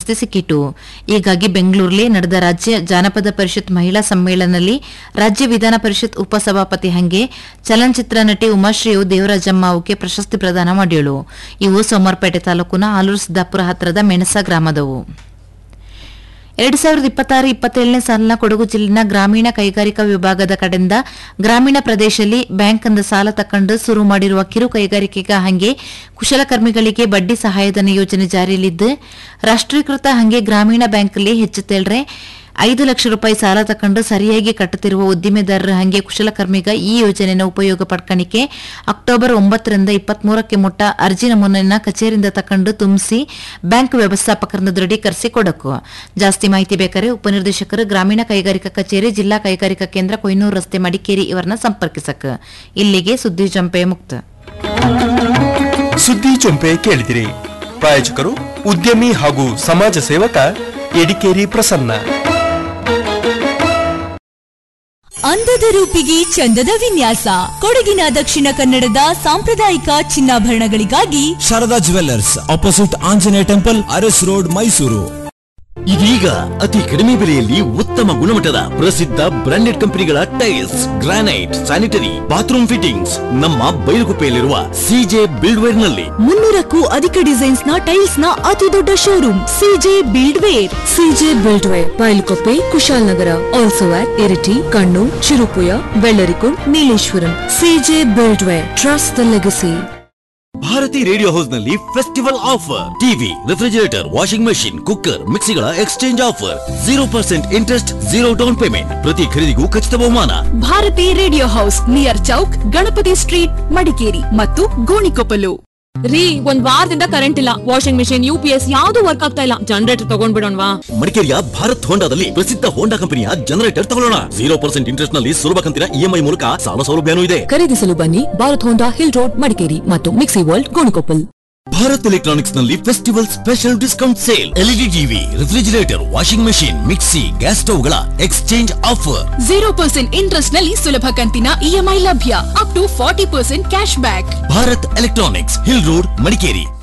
ಪ್ರಶಸ್ತಿ ಸಿಕ್ಕಿತು ಹೀಗಾಗಿ ಬೆಂಗಳೂರಲ್ಲಿ ನಡೆದ ರಾಜ್ಯ ಜಾನಪದ ಪರಿಷತ್ ಮಹಿಳಾ ಸಮ್ಮೇಳನದಲ್ಲಿ ರಾಜ್ಯ ವಿಧಾನ ಪರಿಷತ್ ಉಪಸಭಾಪತಿ ಹಂಗೆ ಚಲನಚಿತ್ರ ನಟಿ ಉಮಾಶ್ರೀಯು ದೇವರಾಜಮ್ಮ ಅವಕ್ಕೆ ಪ್ರಶಸ್ತಿ ಪ್ರದಾನ ಮಾಡ್ಯಳು ಇವು ಸೋಮವಾರಪೇಟೆ ತಾಲೂಕಿನ ಆಲೂರು ಸಿದ್ದಾಪುರ ಹತ್ತಿರದ ಮೆಣಸ ಗ್ರಾಮದವು ಎರಡ್ ಸಾವಿರದ ಇಪ್ಪತ್ತಾರು ಇಪ್ಪತ್ತೇಳನೇ ಸಾಲಿನ ಕೊಡಗು ಜಿಲ್ಲೆನ ಗ್ರಾಮೀಣ ಕೈಗಾರಿಕಾ ವಿಭಾಗದ ಕಡೆಯಿಂದ ಗ್ರಾಮೀಣ ಪ್ರದೇಶದಲ್ಲಿ ಬ್ಯಾಂಕ್ನಿಂದ ಸಾಲ ತಕೊಂಡು ಶುರು ಮಾಡಿರುವ ಕಿರು ಕೈಗಾರಿಕೆಗ ಹಂಗೆ ಕುಶಲಕರ್ಮಿಗಳಿಗೆ ಬಡ್ಡಿ ಸಹಾಯಧನ ಯೋಜನೆ ಜಾರಿಯಲ್ಲಿದ್ದು ರಾಷ್ಟ್ರೀಕೃತ ಹಂಗೆ ಗ್ರಾಮೀಣ ಬ್ಯಾಂಕಲ್ಲಿ ಹೆಚ್ಚುತ್ತೇಳ್ರೆ ಐದು ಲಕ್ಷ ರೂಪಾಯಿ ಸಾಲ ತಕೊಂಡು ಸರಿಯಾಗಿ ಕಟ್ಟುತ್ತಿರುವ ಉದ್ದಿಮೆದಾರರ ಹಂಗೆ ಕುಶಲಕರ್ಮಿಗ ಈ ಯೋಜನೆನ ಉಪಯೋಗ ಪಡ್ಕಣಿಕೆ ಅಕ್ಟೋಬರ್ ಒಂಬತ್ತರಿಂದ ಇಪ್ಪತ್ಮೂರಕ್ಕೆ ಮುಟ್ಟ ಅರ್ಜಿ ನಮೂನೆಯನ್ನ ಕಚೇರಿಯಿಂದ ತಕೊಂಡು ತುಂಬಿಸಿ ಬ್ಯಾಂಕ್ ವ್ಯವಸ್ಥಾಪಕರನ್ನು ದೃಢೀಕರಿಸಿ ಕೊಡಕು ಜಾಸ್ತಿ ಮಾಹಿತಿ ಬೇಕಾದ್ರೆ ಉಪನಿರ್ದೇಶಕರು ಗ್ರಾಮೀಣ ಕೈಗಾರಿಕಾ ಕಚೇರಿ ಜಿಲ್ಲಾ ಕೈಗಾರಿಕಾ ಕೇಂದ್ರ ಕೊಯ್ನೂರು ರಸ್ತೆ ಮಡಿಕೇರಿ ಇವರನ್ನ ಸಂಪರ್ಕಿಸಕ ಇಲ್ಲಿಗೆ ಸುದ್ದಿ ಜಂಪೆ ಮುಕ್ತ ಸುದ್ದಿ ಚೊಂಪೆ ಕೇಳಿದಿರಿ ಪ್ರಾಯೋಜಕರು ಉದ್ಯಮಿ ಹಾಗೂ ಸಮಾಜ ಸೇವಕ ಎಡಿಕೇರಿ ಪ್ರಸನ್ನ ಅಂದದ ರೂಪಿಗೆ ಚಂದದ ವಿನ್ಯಾಸ ಕೊಡಗಿನ ದಕ್ಷಿಣ ಕನ್ನಡದ ಸಾಂಪ್ರದಾಯಿಕ ಚಿನ್ನಾಭರಣಗಳಿಗಾಗಿ Sharada jewellers opposite Anjaneya temple Aras road Mysuru ಇದೀಗ ಅತಿ ಕಡಿಮೆ ಬೆಲೆಯಲ್ಲಿ ಉತ್ತಮ ಗುಣಮಟ್ಟದ ಪ್ರಸಿದ್ಧ ಬ್ರಾಂಡೆಡ್ ಕಂಪನಿಗಳ tiles granite sanitary bathroom fittings ನಮ್ಮ ಬೈಲುಗುಪ್ಪೆಯಲ್ಲಿರುವ ಸಿಜೆ ಬಿಲ್ಡ್ವೇರ್ ನಲ್ಲಿ ಮುನ್ನೂರಕ್ಕೂ ಅಧಿಕ ಡಿಸೈನ್ಸ್ ನ ಟೈಲ್ಸ್ ನ ಅತಿ ದೊಡ್ಡ showroom C J buildware C J buildware Bylakuppe Kushalnagar also at Iritty Kannur Cherupuzha Bellarikund Nileshwaram C J buildware trust the legacy Bharathi radio house ನಲ್ಲಿ festival offer TV refrigerator washing machine cooker ಮಿಕ್ಸಿಗಳ exchange offer zero percent interest zero down payment ಪ್ರತಿ ಖರೀದಿಗೂ ಖಚಿತ ಬಹುಮಾನ Bharathi radio house near chowk Ganapati street Madikeri ಮತ್ತು ಗೋಣಿಕೊಪ್ಪಲು ರೀ ಒಂದ್ ವಾರದಿಂದ ಕರೆಂಟ್ ಇಲ್ಲ washing machine U P S ಯಾವ್ದು ವರ್ಕ್ ಆಗ್ತಾ ಇಲ್ಲ ಜನರೇಟರ್ ತಗೊಂಡ್ಬಿಡೋಣವಾ ಮಡಿಕೇರಿಯ ಭಾರತ್ ಹೋಂಡಾದಲ್ಲಿ ಪ್ರಸಿದ್ಧ ಹೋಂಡಾ ಕಂಪನಿಯ ಜನರೇಟರ್ ತಗೊಳ್ಳೋಣ ಜೀರೋ ಪರ್ಸೆಂಟ್ ಇಂಟ್ರೆಸ್ಟ್ ನಲ್ಲಿ ಸುಲಭ ಕಂತಿನ ಇಎಂಐ ಮೂಲಕ ಸಾಲ ಸೌಲಭ್ಯನೂ ಇದೆ ಖರೀದಿಸಲು ಬನ್ನಿ Bharat Honda hill road Madikeri ಮತ್ತು mixie world Gonikoppal Bharat electronics ನಲ್ಲಿ festival special discount sale LED TV refrigerator washing machine mixie gas ಸ್ಟವ್ಗಳ exchange offer zero percent interest ನಲ್ಲಿ ಸುಲಭ ಕಂತಿನ ಇಎಂಐ ಲಭ್ಯ up to forty percent cash back Bharat electronics hill road Madikeri